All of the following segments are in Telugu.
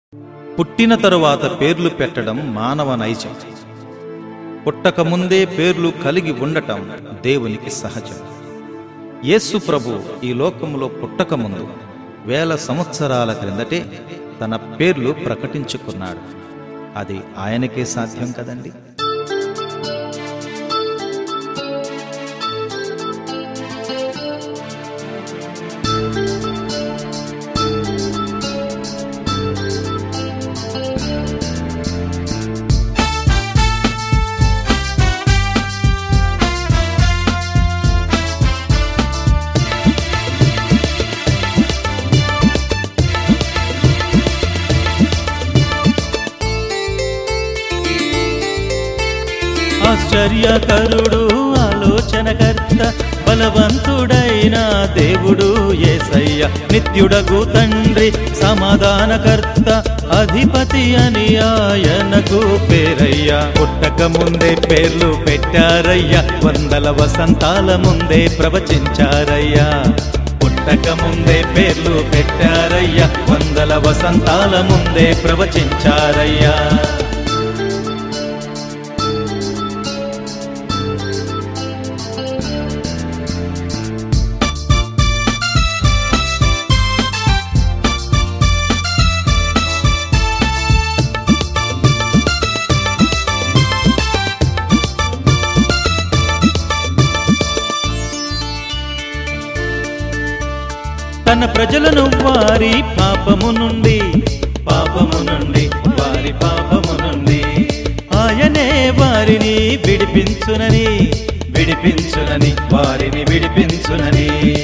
పుట్టిన తరువాత పేర్లు పెట్టడం మానవ నైజం పుట్టక ముందే పేర్లు కలిగి ఉండటం దేవునికి సహజం యేసు ప్రభు ఈ లోకంలో పుట్టక ముందు వేల సంవత్సరాల క్రిందటే తన పేర్లు ప్రకటించుకున్నాడు అది ఆయనకే సాధ్యం కదండి ఆశ్చర్యకరుడు ఆలోచనకర్త బలవంతుడైన దేవుడు ఏసయ్య నిత్యుడగు తండ్రి సమాధానకర్త అధిపతి అని ఆయనకు పేరయ్య పుట్టక ముందే పేర్లు పెట్టారయ్యా వందల వసంతాల ముందే ప్రవచించారయ్యా పుట్టక ముందే పేర్లు పెట్టారయ్యా వందల వసంతాల ముందే ప్రవచించారయ్యా తన ప్రజలను వారి పాపము నుండి పాపము నుండి వారి పాపము నుండి ఆయనే వారిని విడిపించునని విడిపించునని వారిని విడిపించునని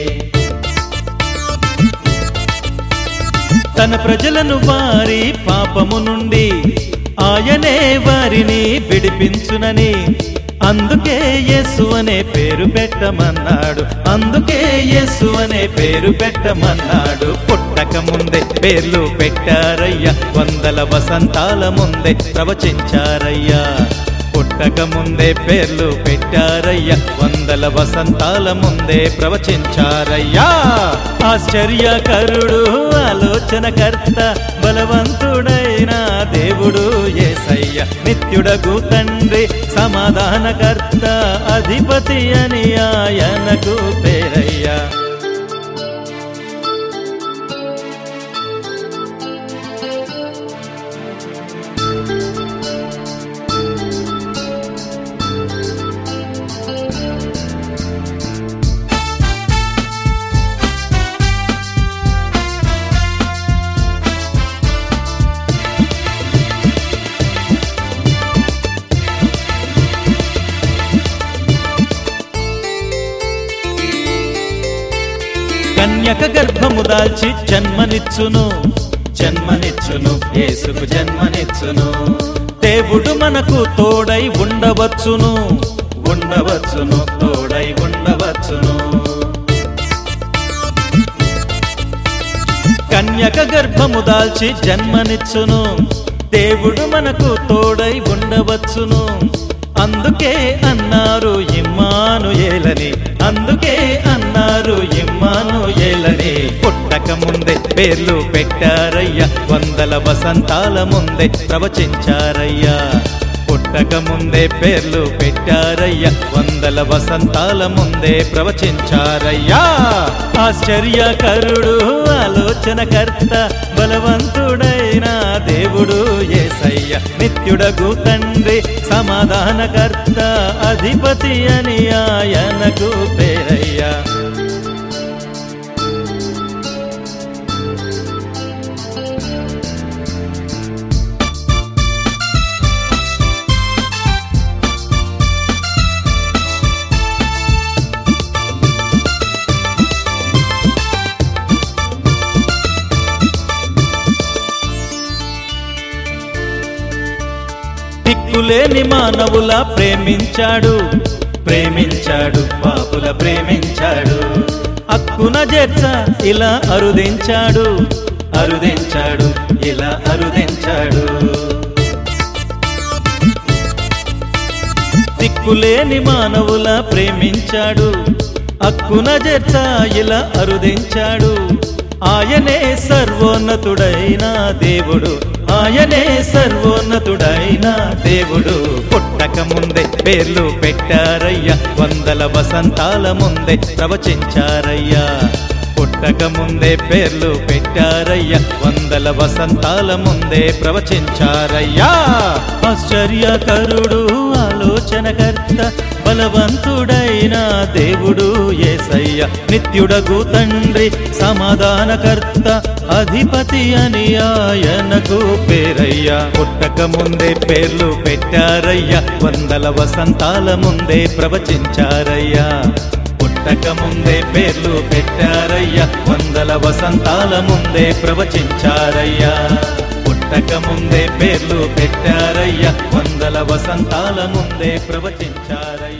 తన ప్రజలను వారి పాపము నుండి ఆయనే వారిని విడిపించునని అందుకే యేసు అనే పేరు పెట్టమన్నాడు అందుకే యేసు అనే పేరు పెట్టమన్నాడు పుట్టక ముందే పేర్లు పెట్టారయ్యా వందల వసంతాల ముందే ప్రవచించారయ్యా పుట్టక ముందే పేర్లు పెట్టారయ్యా వందల వసంతాల ముందే ప్రవచించారయ్యా ఆశ్చర్యకరుడు ఆలోచనకర్త బలవంతుడైన దేవుడు ఏసయ్య నిత్యుడగు తండ్రి సమాధానకర్త అధిపతి అని ఆయనకు పేరయ్యా కన్యక గర్భము దాల్చి జన్మనిచ్చును జన్మనిచ్చును యేసుకు జన్మనిచ్చును దేవుడు మనకు తోడై ఉండవచ్చును ఉండవచ్చును తోడై ఉండవచ్చును కన్యక గర్భము దాల్చి జన్మనిచ్చును దేవుడు మనకు తోడై ఉండవచ్చును అందుకే అన్నారు ఇమ్మాను ఏలని అందుకే అన్నారు ఇమ్మాను ఏలని పుట్టక ముందే పేర్లు పెట్టారయ్యా వందల వసంతాల ముందే ప్రవచించారయ్యా పుట్టక ముందే పేర్లు పెట్టారయ్యా వందల వసంతాల ముందే ప్రవచించారయ్యా ఆశ్చర్యకరుడు ఆలోచనకర్త బలవంతుడైన దేవుడు ఏసయ్య నిత్యుడగు తండ్రి సమాధానకర్త అధిపతి అని ఆయనకు పేరయ్యా దిక్కులేని మానవుల ప్రేమించాడు ప్రేమించాడు పాపుల ప్రేమించాడు అక్కున చేర్చ ఇలా అరుదించాడు అరుదించాడు ఇలా అరుదించాడు దిక్కులేని మానవుల ప్రేమించాడు అక్కున చేర్చ ఇలా అరుదించాడు ఆయనే సర్వోన్నతుడైన దేవుడు ఆయనే సర్వోన్నతుడైన దేవుడు పుట్టక ముందే పేర్లు పెట్టారయ్యా వందల వసంతాల ముందే ప్రవచించారయ్యా పుట్టక ముందే పేర్లు పెట్టారయ్యా వందల వసంతాల ముందే ప్రవచించారయ్యా ఆశ్చర్యకరుడు ఆలోచనకర్త బలవంతుడైన దేవుడు ఏసయ్య నిత్యుడగు తండ్రి సమాధానకర్త అధిపతి అని ఆయనకు పేరయ్యా పుట్టక ముందే పేర్లు పెట్టారయ్యా వందల వసంతాల ముందే ప్రవచించారయ్యా పుట్టక ముందే పేర్లు పెట్టారయ్యా వందల వసంతాల ముందే ప్రవచించారయ్యా పుట్టక ముందే పేర్లు పెట్టారయ్యా వందల వసంతాల ముందే ప్రవచించారయ్యా